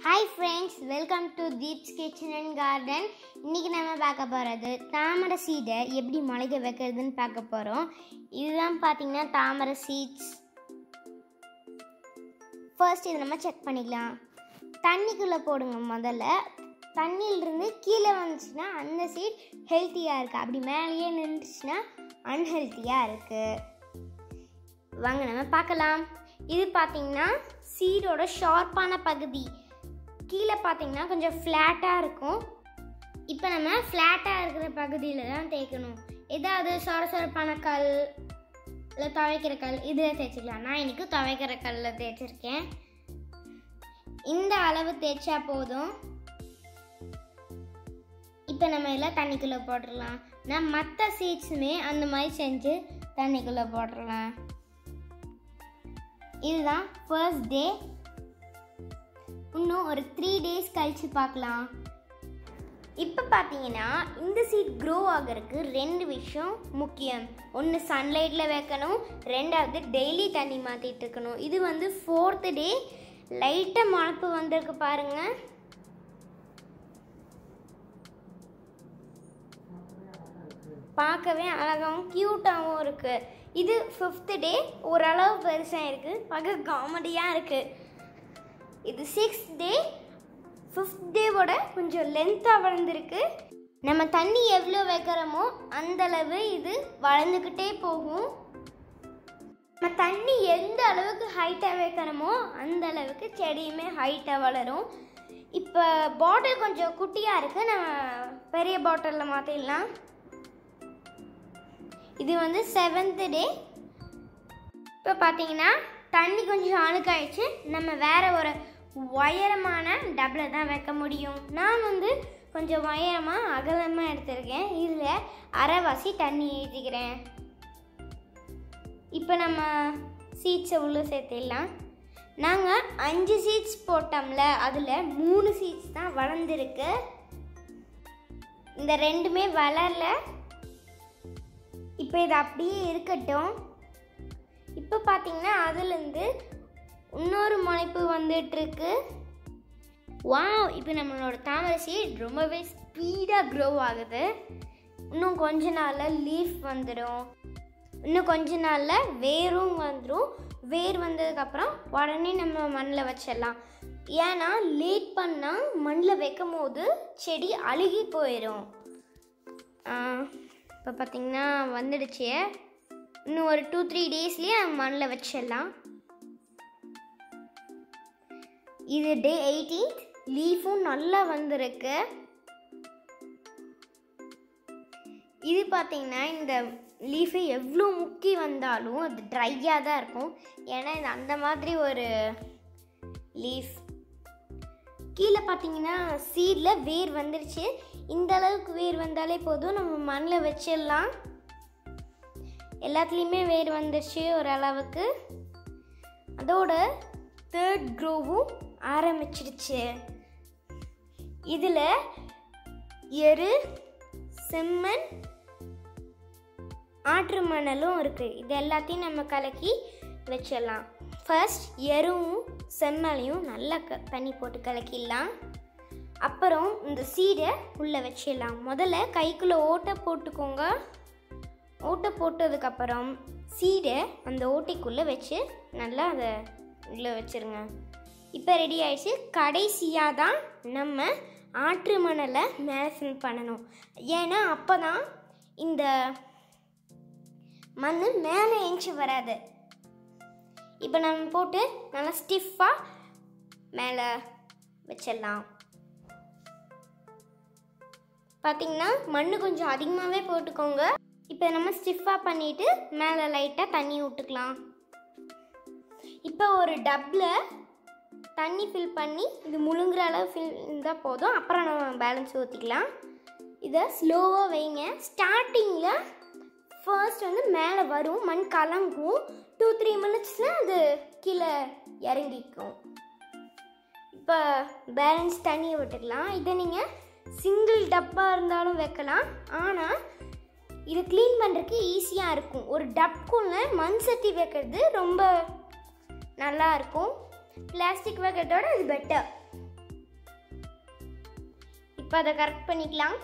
hi friends welcome to Deep's kitchen and garden இன்றைக்கி நம்ம பார்க்க போகிறது தாமரை சீடை எப்படி முளைக்க வைக்கிறதுன்னு பார்க்க போகிறோம் இதுதான் பார்த்தீங்கன்னா தாமரை சீட்ஸ் ஃபர்ஸ்ட் இதை நம்ம செக் பண்ணிக்கலாம் தண்ணிக்குள்ளே போடுங்க முதல்ல தண்ணியிலிருந்து கீழே வந்துச்சுன்னா அந்த சீட் ஹெல்த்தியாக இருக்குது அப்படி மேலேயே நின்றுச்சுன்னா அன்ஹெல்த்தியாக இருக்குது வாங்க நம்ம பார்க்கலாம் இது பார்த்தீங்கன்னா சீடோட ஷார்ப்பான பகுதி கீழே பார்த்தீங்கன்னா கொஞ்சம் ஃப்ளாட்டாக இருக்கும் இப்போ நம்ம ஃப்ளாட்டாக இருக்கிற பகுதியில் தான் தேய்க்கணும் ஏதாவது சொர சொரப்பான கல் இல்லை துவைக்கிற கல் இதில் தேய்ச்சிக்கலாம் நான் இன்னைக்கு துவைக்கிற கல்லில் தேய்ச்சிருக்கேன் இந்த அளவு தேய்ச்சா போதும் இப்போ நம்ம எல்லாம் தண்ணிக்குள்ளே போட்டுடலாம் நான் மற்ற சீட்ஸுமே அந்த மாதிரி செஞ்சு தண்ணிக்குள்ளே போட்டுடலாம் இதுதான் ஃபர்ஸ்ட் டே இன்னும் ஒரு த்ரீ டேஸ் கழித்து பார்க்கலாம் இப்போ பார்த்தீங்கன்னா இந்த சீட் க்ரோ ஆகிறதுக்கு ரெண்டு விஷயம் முக்கியம் ஒன்று சன்லைட்டில் வைக்கணும் ரெண்டாவது டெய்லி தண்ணி மாற்றிட்டு இருக்கணும் இது வந்து ஃபோர்த்து டே லைட்டாக முளப்பு வந்திருக்கு பாருங்கள் பார்க்கவே அழகாகவும் க்யூட்டாகவும் இருக்குது இது ஃபிஃப்த்து டே ஓரளவு பெருசாக இருக்குது பார்க்க காமெடியாக இருக்குது இது சிக்ஸ்த் டே ஃபிஃப்த் டேவோட கொஞ்சம் லென்த்தாக வளர்ந்துருக்கு நம்ம தண்ணி எவ்வளோ வைக்கிறோமோ அந்தளவு இது வளர்ந்துக்கிட்டே போகும் நம்ம தண்ணி எந்த அளவுக்கு ஹைட்டாக வைக்கிறோமோ அந்த அளவுக்கு செடியுமே ஹைட்டாக வளரும் இப்போ பாட்டில் கொஞ்சம் குட்டியாக இருக்குது நம்ம பெரிய பாட்டிலில் மாற்றிடலாம் இது வந்து செவன்த்து டே இப்போ பார்த்தீங்கன்னா தண்ணி கொஞ்சம் அழுக்காயிடுச்சு நம்ம வேற ஒரு உயரமான டப்பில் தான் வைக்க முடியும் நான் வந்து கொஞ்சம் உயரமாக அகலமாக எடுத்திருக்கேன் இதில் அரைவாசி தண்ணி ஏற்றிக்கிறேன் இப்போ நம்ம சீட்ஸை உள்ளே சேர்த்திடலாம் நாங்கள் அஞ்சு சீட்ஸ் போட்டோம்ல அதில் மூணு சீட்ஸ் தான் வளர்ந்துருக்கு இந்த ரெண்டுமே வளரல இப்போ இது அப்படியே இருக்கட்டும் இப்போ பார்த்தீங்கன்னா அதுலேருந்து இன்னொரு முளைப்பு வந்துட்டுருக்கு வாவ் இப்போ நம்மளோட தாமரை சீட் ரொம்பவே ஸ்பீடாக க்ரோ ஆகுது இன்னும் கொஞ்ச நாளில் லீஃப் வந்துடும் இன்னும் கொஞ்ச நாளில் வேரும் வந்துடும் வேர் வந்ததுக்கப்புறம் உடனே நம்ம மண்ணில் வச்சிடலாம் ஏன்னா லேட் பண்ணால் மண்ணில் வைக்கும் போது செடி அழுகி போயிடும் இப்போ பார்த்தீங்கன்னா வந்துடுச்சு இன்னும் ஒரு டூ த்ரீ டேஸ்லேயே மண்ணில் வச்சிடலாம் இது டே எயிட்டீன்த் லீஃபும் நல்லா வந்திருக்கு இது பார்த்தீங்கன்னா இந்த லீஃபு எவ்வளோ முக்கி வந்தாலும் அது ட்ரையாக தான் இருக்கும் ஏன்னா இது அந்த மாதிரி ஒரு லீஃப் கீழே பார்த்தீங்கன்னா சீடில் வேர் வந்துருச்சு இந்த அளவுக்கு வேர் வந்தாலே போதும் நம்ம மண்ணில் வச்சிடலாம் எல்லாத்துலேயுமே வேர் வந்துருச்சு ஓரளவுக்கு அதோட தேர்ட் க்ரோவும் ஆரம்பிச்சிடுச்சு இதில் எரு செம்மண் ஆற்று மணலும் இருக்குது இது எல்லாத்தையும் நம்ம கலக்கி வச்சிடலாம் ஃபர்ஸ்ட் எருவும் செம்மலையும் நல்லா க தண்ணி போட்டு கலக்கிடலாம் அப்புறம் இந்த சீடை உள்ளே வச்சிடலாம் முதல்ல கைக்குள்ளே ஓட்டை போட்டுக்கோங்க ஓட்டை போட்டதுக்கப்புறம் சீடை அந்த ஓட்டைக்குள்ளே வச்சு நல்லா அதை உள்ளே வச்சுருங்க இப்போ ரெடி ஆயிடுச்சு கடைசியாக தான் நம்ம ஆற்று மணலை மேலே ஃபில் பண்ணணும் ஏன்னா அப்போ தான் இந்த மண் மேலே எஞ்சி வராது இப்போ நம்ம போட்டு நல்லா ஸ்டிஃபாக மேலே வச்சிடலாம் பார்த்தீங்கன்னா மண் கொஞ்சம் அதிகமாகவே போட்டுக்கோங்க இப்போ நம்ம ஸ்டிஃபாக பண்ணிவிட்டு மேலே லைட்டாக தண்ணி விட்டுக்கலாம் இப்போ ஒரு டப்பில் தண்ணி ஃபில் பண்ணி இது முழுங்குற அளவு ஃபில் இருந்தால் போதும் அப்புறம் நம்ம பேலன்ஸ் ஊற்றிக்கலாம் இதை ஸ்லோவாக வைங்க ஸ்டார்டிங்கில் ஃபர்ஸ்ட் வந்து மேலே வரும் மண் கலங்கும் டூ த்ரீ மினிட்ஸில் அது கீழே இறங்கிக்கும் இப்போ பேலன்ஸ் தண்ணியை விட்டுக்கலாம் இதை நீங்கள் சிங்கிள் டப்பாக இருந்தாலும் வைக்கலாம் ஆனால் இதை க்ளீன் பண்ணுறதுக்கு ஈஸியாக இருக்கும் ஒரு டப்புக்குள்ளே மண் சட்டி வைக்கிறது ரொம்ப நல்லா இருக்கும் பிளாஸ்டிக் வைக்கிறதோட இது பெட்டர் இப்போ அதை கரெக்ட் பண்ணிக்கலாம்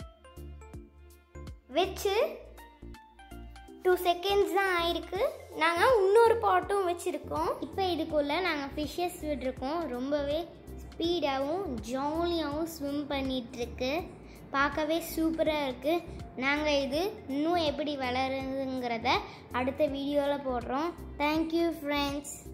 வச்சு டூ செகண்ட்ஸ் தான் ஆயிருக்கு நாங்கள் இன்னொரு பாட்டும் வச்சுருக்கோம் இப்போ இதுக்குள்ளே நாங்கள் ஃபிஷ்ஷஸ் விட்டுருக்கோம் ரொம்பவே ஸ்பீடாகவும் ஜாலியாகவும் ஸ்விம் பண்ணிகிட்ருக்கு பார்க்கவே சூப்பராக இருக்குது நாங்கள் இது இன்னும் எப்படி வளருதுங்கிறத அடுத்த வீடியோவில் போடுறோம் தேங்க்யூ ஃப்ரெண்ட்ஸ்